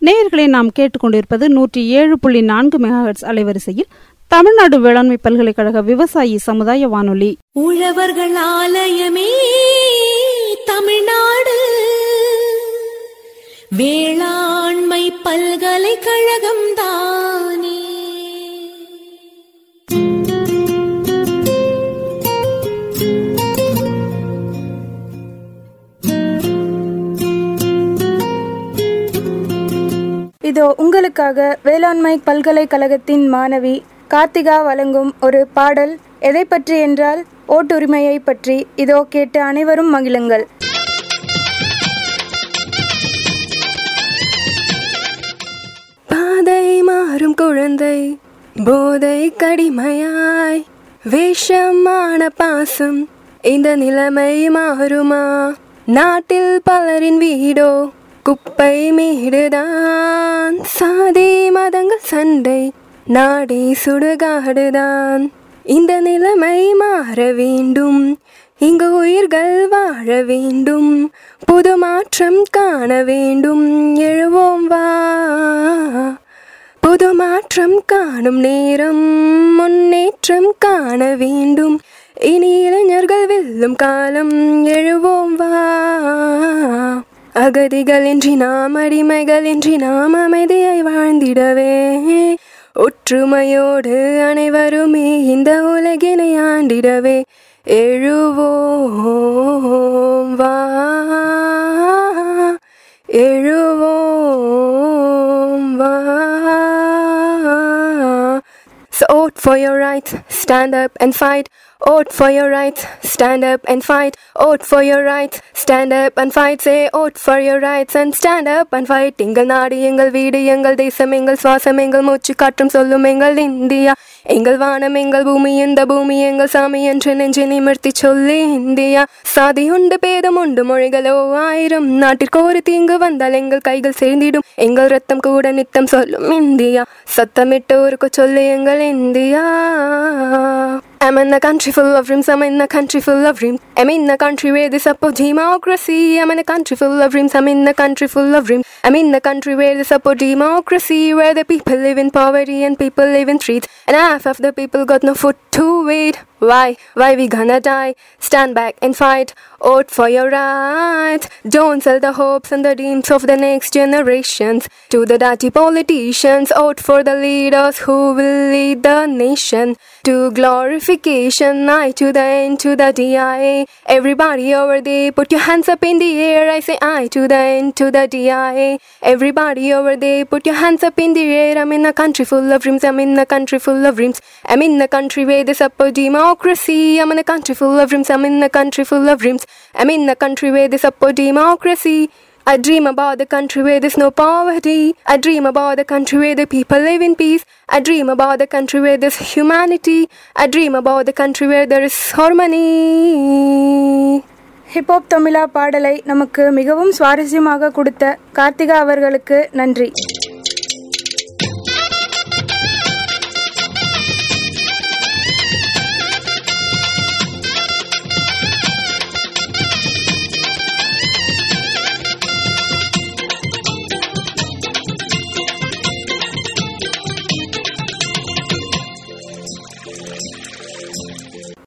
நேயர்களை நாம் கேட்டுக்கொண்டிருப்பது நூற்றி ஏழு புள்ளி நான்கு மெகாஹெட்ஸ் அலைவரிசையில் தமிழ்நாடு வேளாண்மை பல்கலைக்கழக விவசாயி சமுதாய வானொலி உழவர்கள் ஆலயமே தமிழ்நாடு வேளாண்மை பல்கலைக்கழகம் தானே இதோ உங்களுக்காக வேளாண்மை பல்கலைக்கழகத்தின் மாணவி கார்த்திகா வழங்கும் ஒரு பாடல் எதை பற்றி என்றால் ஓட்டுரிமையை பற்றி இதோ கேட்டு அனைவரும் மகிழுங்கள் பாதை மாறும் குழந்தை போதை கடிமையாய் வேஷமான பாசம் இந்த நிலைமை மாறுமா நாட்டில் பலரின் வீடோ குப்பை மீடுதான் சாதி மதங்கள் சண்டை நாடே சுடுகாடுதான் இந்த நிலைமை மாற வேண்டும் இங்கு உயிர்கள் வாழ வேண்டும் புது மாற்றம் காண வேண்டும் எழுவோம் வா புது மாற்றம் காணும் நேரம் முன்னேற்றம் காண வேண்டும் இனி இளைஞர்கள் வெல்லும் காலம் எழுவோம் வா அகதிகளின்றி நாம் அடிமைகளின்றி நாம் அமைதியாய் வாழ்ந்திடவே ஒற்றுமையோடு அனைவருமே இந்த உலகினை ஆண்டிடவே எழுவோம் வா எழுவோம் வா So vote for your rights, stand up and fight. Vote for your rights, stand up and fight. Vote for your rights, stand up and fight. Say vote for your rights and stand up and fight. எங்கள் நாடு எங்கள் வீடு எங்கள் தேசம் எங்கள் சுவாசம் எங்கள் மூச்சு காற்றும் சொல்லும் எங்கள் இந்தியா எங்கள் வானம் எங்கள் பூமி இந்த பூமி எங்கள் சாமி என்று நெஞ்சு நிமிர்த்தி சொல்லி இந்தியா சாதி உண்டு பேதம் உண்டு மொழிகளோ ஆயிரம் நாட்டிற்கு ஒரு தீங்கு வந்தால் எங்கள் கைகள் சேர்ந்திடும் எங்கள் ரத்தம் கூட நித்தம் சொல்லும் இந்தியா சத்தமிட்டு ஊருக்கு சொல்லி எங்கள் India I'm in a country full of dreams, I'm in a country full of dreams. I'm in a country where they support democracy. I'm in a country full of dreams, I'm in a country full of dreams. I'm in a country where they support democracy, where the people live in poverty and people live in streets. And half of the people got no food to eat. Why? Why we gonna die? Stand back and fight. Vote for your rights. Don't sell the hopes and the dreams of the next generations to the dirty politicians. Vote for the leaders who will lead the nation to glorification. I to the N to the DIA. Everybody over there, put your hands up in the air. I say I to the N to the DIA. Everybody over there, put your hands up in the air. I'm in a country full of dreams. I'm in a country full of dreams. I'm in a country where they support democracy. I'm in a country full of dreams. I'm in a country full of dreams. I'm in a country where they support democracy. I dream about the country where there's no poverty. I dream about the country where the people live in peace. I dream about the country where there's humanity. I dream about the country where there is harmony. Hip hop Tamizha பாடலை நமக்கு மிகவும் சுவாரஸ்யமாக கொடுத்த கார்த்திகா அவர்களுக்கு நன்றி